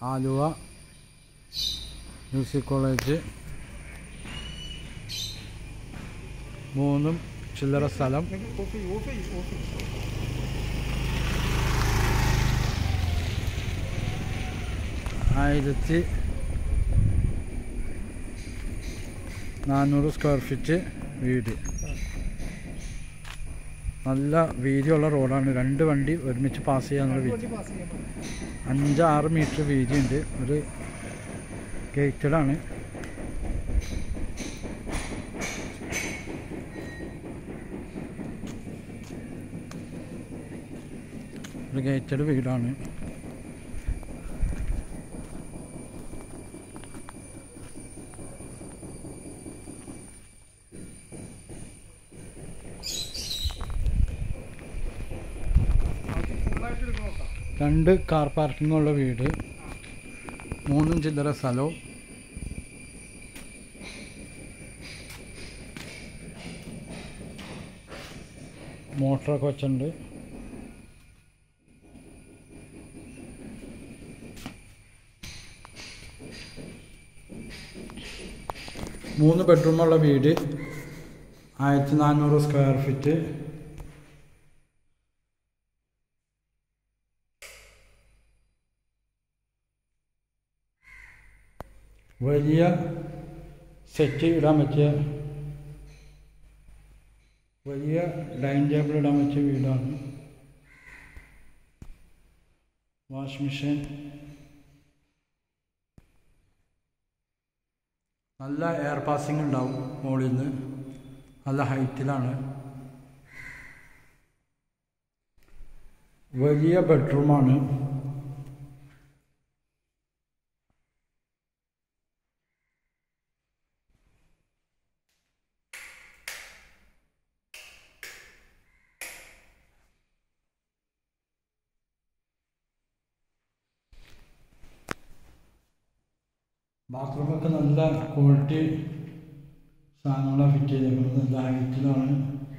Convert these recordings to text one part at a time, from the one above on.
Aluva music college മൂന്നും ചില്ലറ സ്ഥലം ഓഫ് ഓഫ് ഓഫ് ആയിരത്തി നാനൂറ് സ്ക്വയർ ഫീറ്റ് വീട് നല്ല വീതിയുള്ള റോഡാണ് രണ്ട് വണ്ടി ഒരുമിച്ച് പാസ് ചെയ്യാനുള്ള വീതി വണ്ടി പാസ് ചെയ്യാൻ പറ്റും അഞ്ചാറ് മീറ്റർ വീതിയുണ്ട് ഒരു ഗേറ്റഡാണ് ഒരു ഗേറ്റഡ് വീടാണ് ഫുള്ളായിട്ട് എടുക്കണം നോക്കാം രണ്ട് കാർ പാർക്കിംഗ് ഉള്ള വീട് മൂന്നും ചില്ലറ സ്ഥലവും മോട്ടറൊക്കെ വെച്ചിട്ടുണ്ട് മൂന്ന് ബെഡ്റൂമുള്ള വീട് ആയിരത്തി നാനൂറ് സ്ക്വയർ ഫീറ്റ് വലിയ സെറ്റ് ഇടാൻ പറ്റിയ വലിയ ഡൈനിങ് ടേബിൾ ഇടാൻ പറ്റിയ വീടാണ് വാഷ് മെഷീൻ നല്ല എയർ പാസിംഗ് ഉണ്ടാവും മുകളിൽ നിന്ന് നല്ല ഹൈറ്റിലാണ് വലിയ ബെഡ്റൂമാണ് ബാത്റൂമൊക്കെ നല്ല ക്വാളിറ്റി സാധനങ്ങളാണ് ഫിറ്റ് ചെയ്തേക്കുന്നത് നല്ല ഹൈറ്റിലാണ്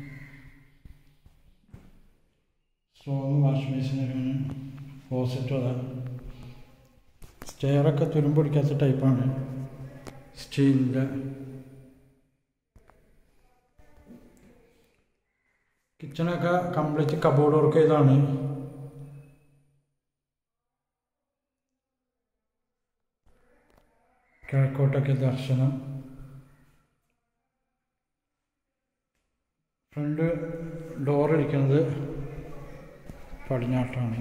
സ്ട്രോങ് വാഷ് മെഷീനൊക്കെയാണ് ഫോസറ്റും അതാണ് സ്റ്റെയറൊക്കെ തുരുമ്പ് പിടിക്കാത്ത ടൈപ്പാണ് സ്റ്റീലിൻ്റെ കിച്ചണൊക്കെ കംപ്ലീറ്റ് കബോർഡ് വർക്ക് ചെയ്താണ് കിഴക്കോട്ടൊക്കെ ദർശനം ഫ്രണ്ട് ഡോർ ഇരിക്കുന്നത് പടിഞ്ഞാട്ടാണ്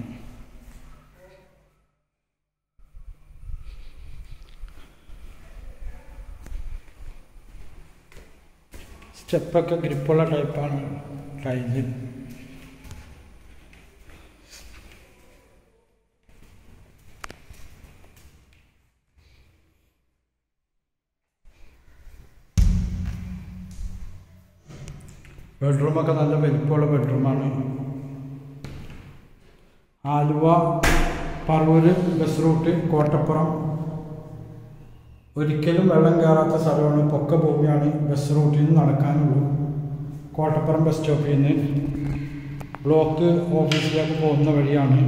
സ്റ്റെപ്പൊക്കെ ഗ്രിപ്പുള്ള ടൈപ്പാണ് ടൈല് ബെഡ്റൂമൊക്കെ നല്ല വലിപ്പമുള്ള ബെഡ്റൂമാണ് ആലുവ പറവൂര് ബസ് റൂട്ട് കോട്ടപ്പുറം ഒരിക്കലും വെള്ളം കയറാത്ത സ്ഥലമാണ് പൊക്ക ഭൂമിയാണ് ബസ് റൂട്ടിൽ നിന്ന് നടക്കാനുള്ളൂ കോട്ടപ്പുറം ബസ് സ്റ്റോപ്പിൽ നിന്ന് ബ്ലോക്ക് ഓഫീസിലേക്ക് പോകുന്ന വഴിയാണ്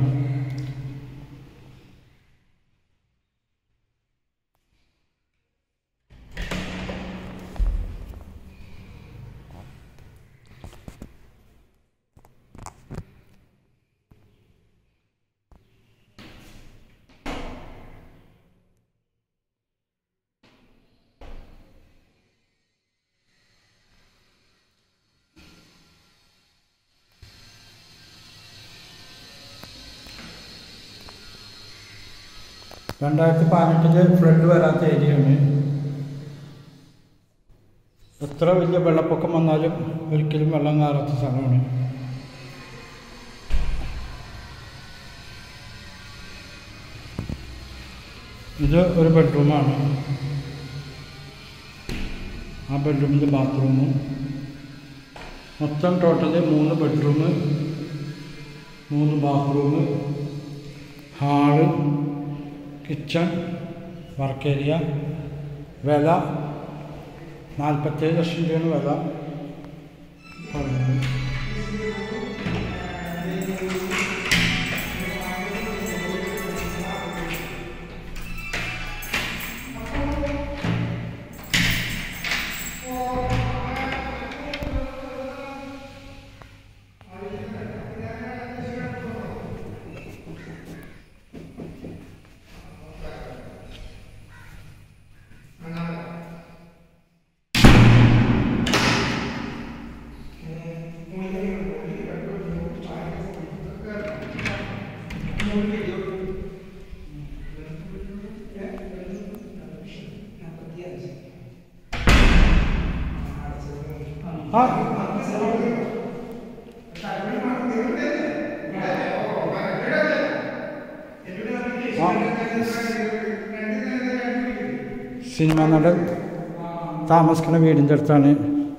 രണ്ടായിരത്തി പതിനെട്ടില് ഫ്ലഡ് വരാത്ത ഏരിയയാണ് എത്ര വലിയ വെള്ളപ്പൊക്കം വന്നാലും ഒരിക്കലും വെള്ളം കയറാത്ത സ്ഥലമാണ് ഇത് ഒരു ബെഡ്റൂമാണ് ആ ബെഡ്റൂമിൽ ബാത്റൂമും മൊത്തം ടോട്ടല് മൂന്ന് ബെഡ്റൂം മൂന്ന് bathroom hall kitchen work area വില നാൽപ്പത്തേഴ് ലക്ഷം രൂപയാണ് വില പറയുന്നത് ആ ആ. സിനിമ നടൻ താമസിക്കുന്ന വീടിൻ്റെ അടുത്താണ്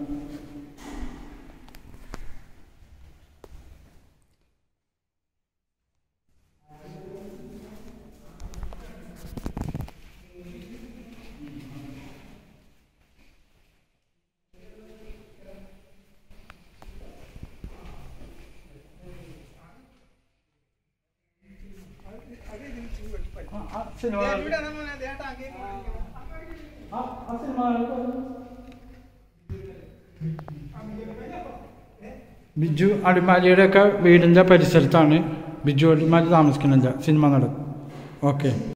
ബിജു അടിമാലിയുടെ ഒക്കെ വീടിൻ്റെ പരിസരത്താണ് ബിജു അടിമാലി താമസിക്കുന്നില്ല സിനിമ നടൻ ഓക്കെ